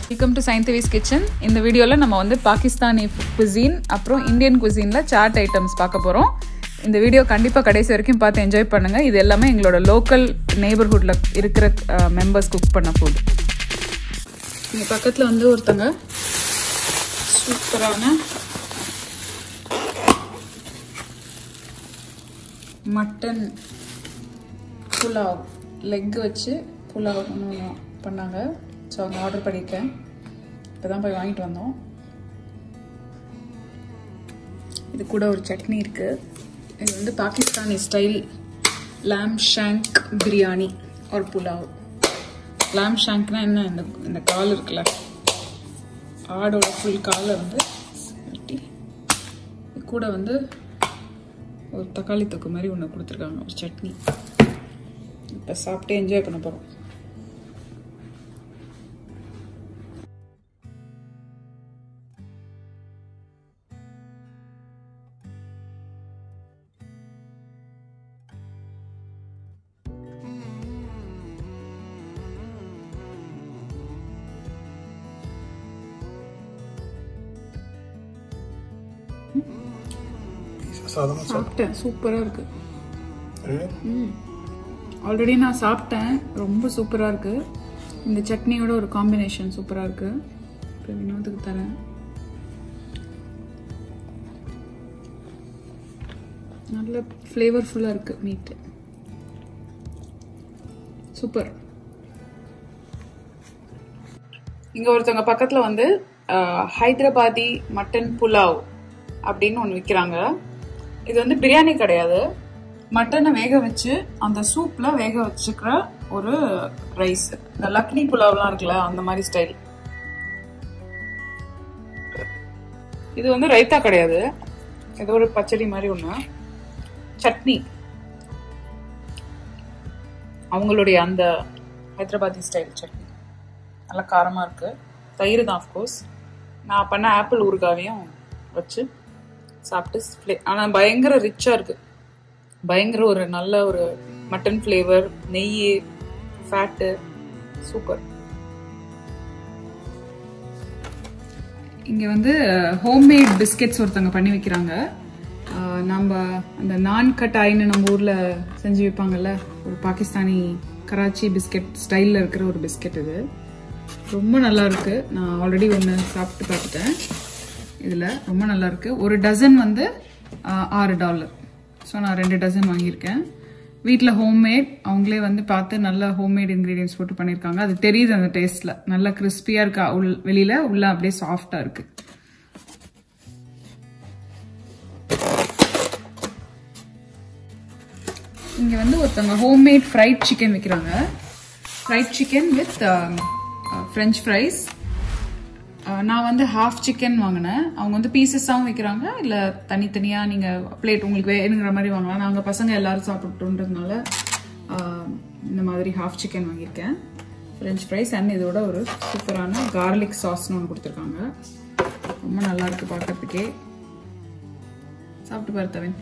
Welcome to சயின்டிவிஸ் kitchen இந்த வீடியோவில் நம்ம வந்து பாகிஸ்தானி குசின் அப்புறம் இந்தியன் குசினில் சாட் ஐட்டம்ஸ் பார்க்க போகிறோம் இந்த வீடியோ கண்டிப்பாக கடைசி வரைக்கும் பார்த்து என்ஜாய் பண்ணுங்கள் இது எல்லாமே எங்களோட லோக்கல் நெய்பர்ஹுட்டில் இருக்கிற மெம்பர்ஸ் குக் பண்ண ஃபுட் இங்கே பக்கத்தில் வந்து ஒருத்தங்க சூப்பரான மட்டன் புலாவ் லெக் வச்சு புலாவ் ஒன்று பண்ணாங்க ஸோ அவங்க ஆர்டர் பண்ணியிருக்கேன் இப்போ தான் போய் வாங்கிட்டு வந்தோம் இது கூட ஒரு சட்னி இருக்குது இது வந்து Pakistani style lamb shank biryani ஒரு புலாவ் லேம் ஷேங்க்னா என்ன இந்த இந்த கால் இருக்குல்ல ஆடோட ஃபுல் காலை வந்து வெட்டி இது கூட வந்து ஒரு தக்காளி தொக்கு மாதிரி ஒன்று கொடுத்துருக்காங்க ஒரு சட்னி இப்போ சாப்பிட்டு என்ஜாய் பண்ண போகிறோம் சாதமா சாப்பிட்டேன் சூப்பராக இருக்கு சாப்பிட்டு ஆல்ரெடி நான் சாப்பிட்டேன் ரொம்ப சூப்பராக இருக்கு இந்த சட்னியோட ஒரு காம்பினேஷன் சூப்பராக இருக்கு இப்போ வினோத்துக்கு தரேன் நல்ல ஃப்ளேவர்ஃபுல்லாக இருக்கு மீட் சூப்பர் இங்க ஒருத்தவங்க பக்கத்துல வந்து அஹ், ஹைதராபாதி மட்டன் புலாவ் அப்படின்னு ஒன்று விற்கிறாங்க இது வந்து பிரியாணி கிடையாது மட்டனை வேக வச்சு அந்த சூப்ல வேக வச்சுக்கிற ஒரு ரைஸ் இந்த லக்னி புலாவ்லாம் இருக்குல்ல அந்த மாதிரி ஸ்டைல் இது வந்து ரைத்தா கிடையாது ஏதோ ஒரு பச்சடி மாதிரி ஒன்று சட்னி அவங்களுடைய அந்த ஹைதராபாதி ஸ்டைல் சட்னி நல்லா காரமாக இருக்கு தயிர் தான் அஃப்கோர்ஸ் நான் பண்ண ஆப்பிள் ஊறுகாவையும் வச்சு சாப்பிட்டு ஃப்ளே ஆனால் பயங்கர ரிச்சாக இருக்கு பயங்கர ஒரு நல்ல ஒரு மட்டன் ஃப்ளேவர் நெய் ஃபேட்டு சூப்பர் இங்கே வந்து ஹோம்மேட் பிஸ்கெட்ஸ் ஒருத்தவங்க பண்ணி வைக்கிறாங்க அஹ், நம்ம அந்த நான் கட்டாயின்னு நம்ம ஊரில் செஞ்சு வைப்பாங்கல்ல ஒரு பாகிஸ்தானி கராச்சி பிஸ்கெட் ஸ்டைலில் இருக்கிற ஒரு பிஸ்கெட் இது ரொம்ப நல்லா இருக்கு நான் ஆல்ரெடி ஒன்று சாப்பிட்டு பார்த்துட்டேன் இதில் ரொம்ப நல்லா இருக்கு ஒரு டசன் வந்து அஹ், ஆறு டாலர் ஸோ நான் ரெண்டு டசன் வாங்கியிருக்கேன் வீட்டில் ஹோம்மேட் அவங்களே வந்து பார்த்து நல்ல ஹோம்மேட் இன்க்ரீடியன்ஸ் போட்டு பண்ணியிருக்காங்க அது தெரியுது அந்த டேஸ்ட்டில் நல்லா கிறிஸ்பியாக இருக்கா உள் வெளியில் உள்ள அப்படியே சாஃப்டாக இருக்கு இங்கே வந்து ஒருத்தவங்க ஹோம்மேட் ஃப்ரைட் சிக்கன் விற்கிறாங்க fried chicken with French fries நான் வந்து ஹாஃப் சிக்கன் வாங்கினேன் அவங்க வந்து பீசஸாகவும் விற்கிறாங்க இல்லை தனித்தனியாக நீங்கள் பிளேட் உங்களுக்கு வேணுங்கிற மாதிரி வாங்கலாம் நாங்கள் பசங்க எல்லாரும் சாப்பிட்டுன்றதுனால ஆஹ், இந்த மாதிரி ஹாஃப் சிக்கன் வாங்கியிருக்கேன் ஃப்ரெஞ்ச் ஃப்ரைஸ் அண்ட் இதோட ஒரு சூப்பரான கார்லிக் சாஸ்னு ஒன்று கொடுத்துருக்காங்க ரொம்ப நல்லா இருக்கு பார்க்கறதுக்கே சாப்பிட்டு பாரு தவின்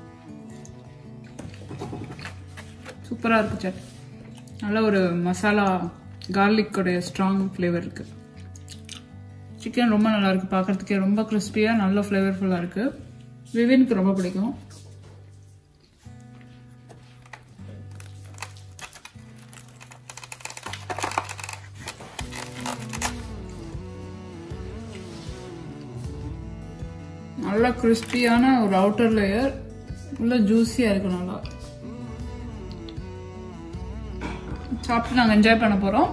சூப்பராக இருக்கு சார் நல்ல ஒரு மசாலா கார்லிக்கோடைய ஸ்ட்ராங் ஃப்ளேவர் இருக்கு சிக்கன் ரொம்ப நல்லா இருக்கு பார்க்கறதுக்கே ரொம்ப கிறிஸ்பியாக நல்ல ஃப்ளேவர்ஃபுல்லாக இருக்கு விவினுக்கு ரொம்ப பிடிக்கும் நல்ல கிறிஸ்பியான ஒரு அவுட்டர் லேயர் உள்ள ஜூஸியாக இருக்கு நல்லா சாப்பிட்டு நாங்கள் என்ஜாய் பண்ண போகிறோம்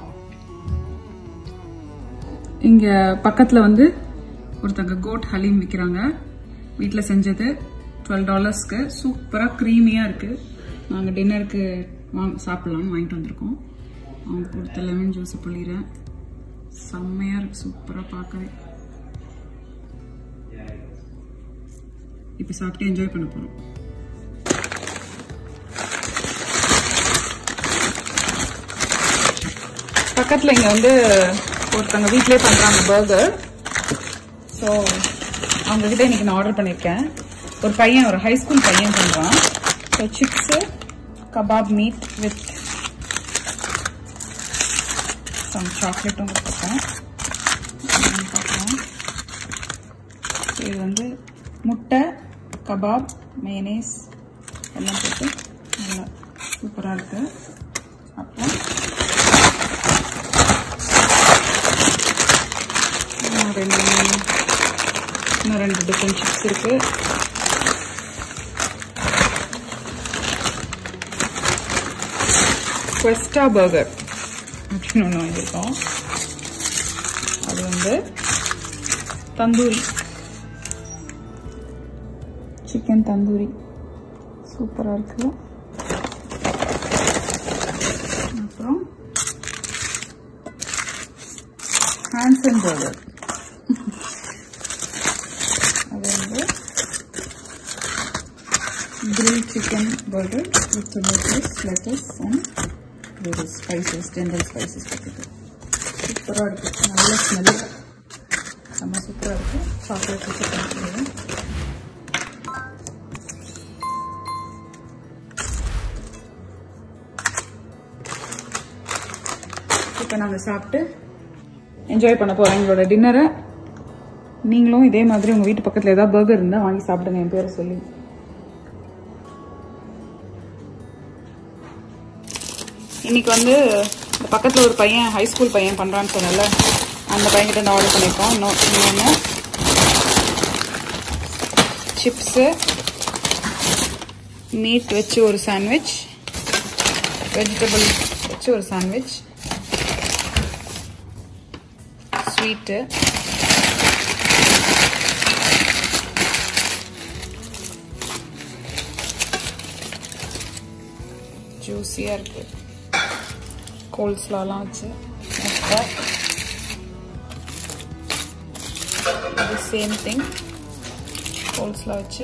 இங்கே பக்கத்தில் வந்து ஒருத்தங்க கோட் ஹலீம் விற்கிறாங்க வீட்டில் செஞ்சது டுவெல் டாலர்ஸ்க்கு சூப்பராக க்ரீமியாக இருக்குது நாங்கள் டின்னருக்கு வாங்க சாப்பிட்லான்னு வாங்கிட்டு வந்திருக்கோம் அவங்க கொடுத்த லெமன் ஜூஸை புளிகிறேன் செம்மையாக இருக்கு சூப்பராக பார்க்கவே இப்போ சாப்பிட்டு என்ஜாய் பண்ண போகிறோம் பக்கத்தில் இங்கே வந்து ஒருத்தவங்க வீட்டிலே பண்ணுறாங்க பர்கர் ஸோ அவங்கக்கிட்ட இன்னைக்கு நான் ஆர்டர் பண்ணியிருக்கேன் ஒரு பையன் ஒரு ஹை ஸ்கூல் பையன் பண்ணுறான் so chips kebab meat with some சாக்லேட்டும் கொடுத்துருக்கேன் என்னன்னு பார்க்கலாம் இது வந்து முட்டை கபாப் மேனேஸ் எல்லாம் போட்டு நல்லா சூப்பராக இருக்கு அப்புறம் இன்னும் ரெண்டு இன்னும் ரெண்டு டிஃப்ரெண்ட் சிப்ஸ் இருக்கு குவெஸ்டா பர்கர் அப்படின்னு ஒன்று வாங்கியிருக்கோம் அது வந்து தந்தூரி சிக்கன் தந்தூரி சூப்பராக இருக்கு அப்புறம் ஹான்சன் பர்கர் அது வந்து grilled chicken burger with tomatoes, lettuce and various spices, general spices போட்டுட்டு சூப்பராக இருக்கு நல்ல ஸ்மெல் செம்ம சூப்பராக இருக்கு சாக்லேட் சிக்கன் இப்போ நாங்கள் சாப்பிட்டு என்ஜாய் பண்ண போகிறோம் எங்களோட டின்னரை நீங்களும் இதே மாதிரி உங்கள் வீட்டு பக்கத்தில் ஏதாவது பர்கர் இருந்தால் வாங்கி சாப்பிடுங்க என் பேரை சொல்லி இன்னைக்கு வந்து இந்த பக்கத்தில் ஒரு பையன் ஹை ஸ்கூல் பையன் பண்ணுறான்னு சொன்னல அந்த பையன்கிட்ட நான் ஆர்டர் பண்ணியிருக்கோம் இன்னும் இன்னொன்று சிப்ஸு மீட் வச்சு ஒரு சாண்ட்விச் வெஜிடபிள் வச்சு ஒரு சாண்ட்விச் ஸ்வீட்டு ஜூஸியாக இருக்கு கோல்ஸ்லாலாம் வச்சு முட்டை இது சேம் திங் கோல்ஸ்லா வச்சு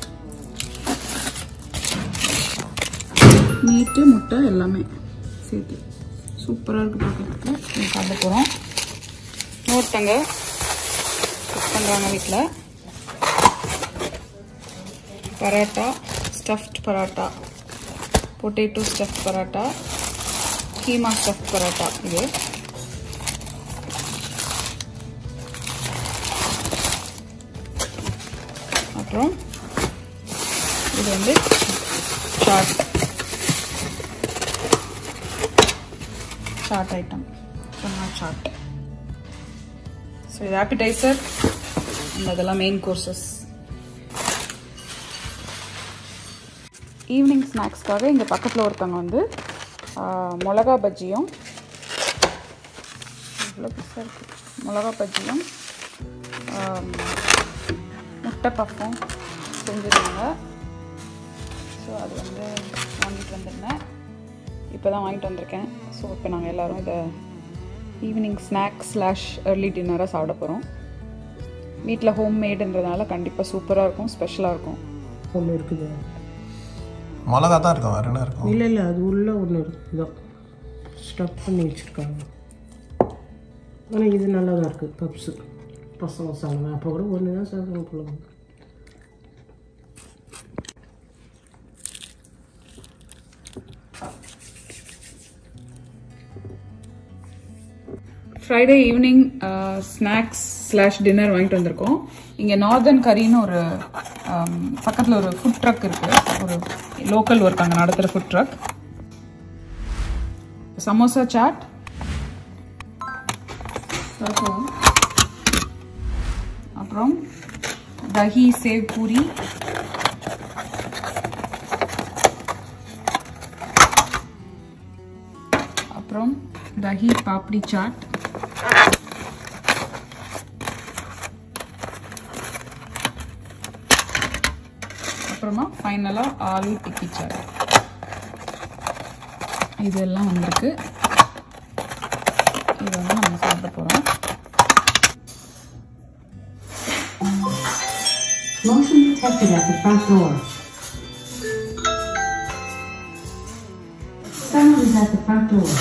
மீட்டு முட்டை எல்லாமே சேர்த்து சூப்பராக இருக்குது பார்க்கறதுக்கு சாப்பிட போகிறோம் இன்னொருத்தங்க குக் பண்ணுறாங்க வீட்டில் parotta stuffed parotta potato stuff parotta keema stuff parotta இது அப்புறம் இது வந்து சாட் சாட் ஐட்டம் சொன்னா சாட் ஸோ இது ஆப்பிடைசர் அண்ட் அதெல்லாம் மெயின் கோர்சஸ் ஈவினிங் ஸ்நாக்ஸ்க்காக இங்கே பக்கத்தில் ஒருத்தவங்க வந்து ஆ, மிளகா பஜ்ஜியும் இவ்வளோ பெருசாக இருக்குது மிளகா பஜ்ஜியும் ஆம், முட்டை பஃப்பும் செஞ்சுருந்தாங்க ஸோ அது வந்து வாங்கிட்டு வந்திருந்தேன் இப்போ தான் வாங்கிட்டு வந்திருக்கேன் ஸோ இப்போ நாங்கள் எல்லோரும் இதை ஈவினிங் ஸ்நாக்ஸ் ஸ்லாஷ் ஏர்லி டின்னராக சாப்பிட போகிறோம் வீட்டில் ஹோம் மேடுன்றதுனால கண்டிப்பாக சூப்பராக இருக்கும் ஸ்பெஷலாக இருக்கும் ஒன்று இருக்குது மிளகா தான் இருக்கும் வேற என்ன இருக்கும் இல்லை இல்லை அது உள்ளே ஒன்று இருக்குது இதோ ஸ்டஃப் பண்ணி வச்சுருக்காங்க ஆனால் இது நல்லா தான் இருக்குது பப்ஸு பசங்க சாப்பிடுவேன் அப்போ கூட ஒன்று தான் சாப்பிடுவேன் பிள்ளைங்க Friday evening snacks slash dinner வாங்கிட்டு வந்திருக்கோம் இங்கே நார்தர்ன் கரின்னு ஒரு பக்கத்தில் ஒரு ஃபுட் ட்ரக் இருக்குது ஒரு லோக்கல் ஒருத்தங்க நடத்துகிற ஃபுட் ட்ரக் சமோசா சாட் அப்புறம் தஹி சேவ் பூரி அப்புறம் தஹி பாப்டி சாட் அப்புறமா ஃபைனலாக ஆலு டிக்கி சாட் இதெல்லாம் வந்திருக்கு இது வந்து நம்ம சாப்பிட போகிறோம் Motion detected at the front door. Someone is at the front door.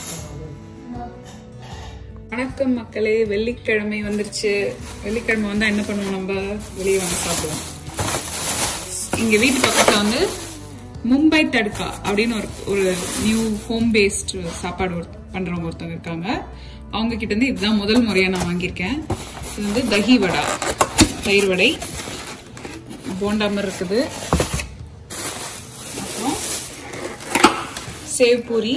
வணக்கம் மக்களே வெள்ளிக்கிழமை வந்துருச்சு வெள்ளிக்கிழமை வந்தால் என்ன பண்ணுவோம் நம்ம வெளியே வந்து சாப்பிடுவோம் இங்கே வீட்டு பக்கத்தில் வந்து மும்பை தடுக்கா அப்படின்னு ஒரு ஒரு நியூ ஹோம் பேஸ்ட் சாப்பாடு ஒரு பண்றவங்க ஒருத்தவங்க இருக்காங்க அவங்க கிட்ட இருந்து இதுதான் முதல் முறையா நான் வாங்கியிருக்கேன் இது வந்து தஹி வடா தயிர் வடை போண்டா மாதிரி இருக்குது அப்புறம் சேவ் பூரி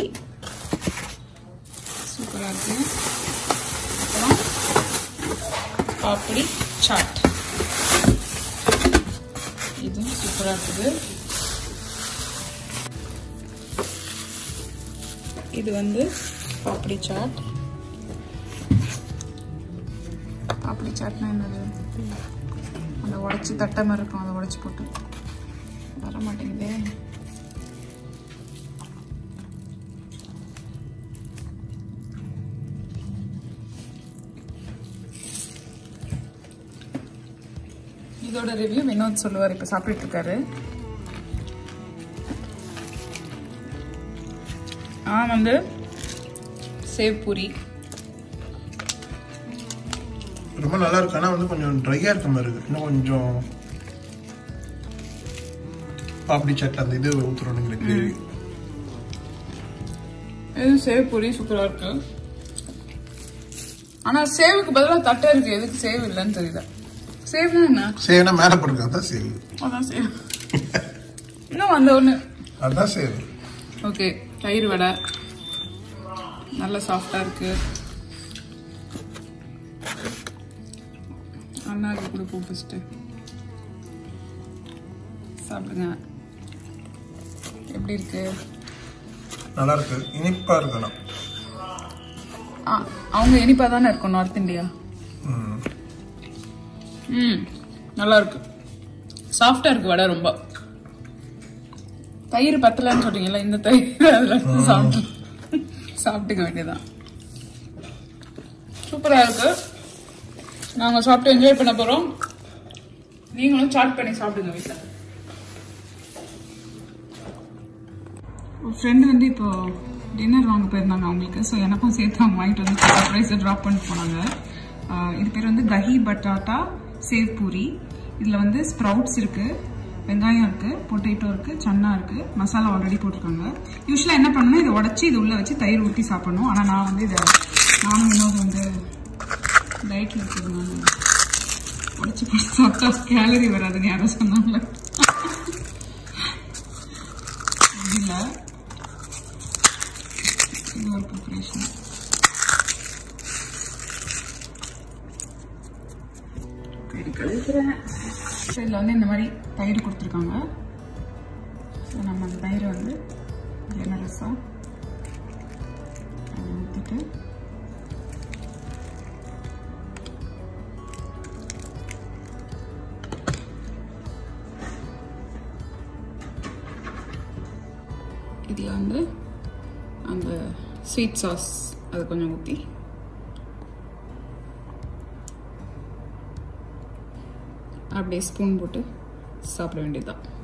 சூப்பரா இருக்கு அப்புறம் பாப்படி சாட் இதுவும் சூப்பரா இருக்குது இது வந்து பாப்படி சாட் பாப்படி சாட்னா என்னது அந்த உடச்சி தட்டை மாதிரி இருக்கும் அதை உடச்சி போட்டு வர மாட்டேங்குதே இதோட ரிவ்யூ வினோத் சொல்லுவார் இப்போ சாப்பிட்டுட்டு இருக்காரு ஆ வந்து சேவ் பூரி ரொம்ப நல்லா இருக்கு ஆனால் வந்து கொஞ்சம் ட்ரையாக இருக்க மாதிரி இருக்கு இன்னும் கொஞ்சம் பாப்படி சாட்டில் அந்த இது ஊற்றுறோம் கிரேவி இது சேவ் பூரி சூப்பரா இருக்கு ஆனா சேவுக்கு பதிலாக தட்டை இருக்கு எதுக்கு சேவ் இல்லைன்னு தெரியல சேவ்னா என்ன சேவ்னா மேலே போட்டுருக்கு அதான் சேவ் அதான் சேவ் இன்னும் அந்த ஒண்ணு அதான் சேவ் ஓகே தயிர் வடை நல்ல சாஃப்டா இருக்கு அண்ணாக்கு கொடுப்போம் ஃபர்ஸ்ட் சாப்பிடுங்க எப்படி இருக்கு நல்லா இருக்கு இனிப்பா இருக்கணும் ஆ, அவங்க இனிப்பா தானே இருக்கும் நார்த் இந்தியா ம் ம் நல்லா இருக்கு சாஃப்டா இருக்கு வடை ரொம்ப தயிர் பத்தலன்னு சொல்றீங்கல்ல இந்த தயிர் அதுல இருந்து சாப்பிட்டு சாப்பிட்டுக்க வேண்டியதான் சூப்பரா இருக்கு நாங்க சாப்பிட்டு என்ஜாய் பண்ண போறோம் நீங்களும் சாட் பண்ணி சாப்பிடுங்க வீட்டுல ஃப்ரெண்டு வந்து இப்போ டின்னர் வாங்க போயிருந்தாங்க அவங்களுக்கு ஸோ எனக்கும் சேர்த்து அவங்க வாங்கிட்டு வந்து சர்ப்ரைஸை ட்ராப் பண்ணிட்டு போனாங்க ஆஹ் இது பேர் வந்து தஹி பட்டாட்டா சேவ் பூரி இதில் வந்து ஸ்ப்ரவுட்ஸ் இருக்கு வெங்காயம் இருக்கு பொட்டேட்டோ இருக்கு சன்னா இருக்கு மசாலா ஆல்ரெடி போட்டிருக்காங்க யூஸ்வலாக என்ன பண்ணணும் இதை உடச்சி இது உள்ள வச்சு தயிர் ஊற்றி சாப்பிடணும் ஆனால் நான் வந்து இதை நானும் வினோத் வந்து டயட்டில் இருக்கிறதுனால உடச்சி போட்டு சாப்பிட்டா கேலரி வராதுன்னு யாரும் சொன்னாங்க இல்லை இது ஒரு ப்ரிப்பரேஷன் இதில் வந்து இந்த மாதிரி தயிர் கொடுத்துருக்காங்க ஸோ நம்ம அந்த தயிரை வந்து ஜெனரஸாக ஊற்றிட்டு இதில் வந்து அந்த ஸ்வீட் சாஸ் அதை கொஞ்சம் ஊற்றி அப்படியே ஸ்பூன் போட்டு சாப்பிட வேண்டியதுதான்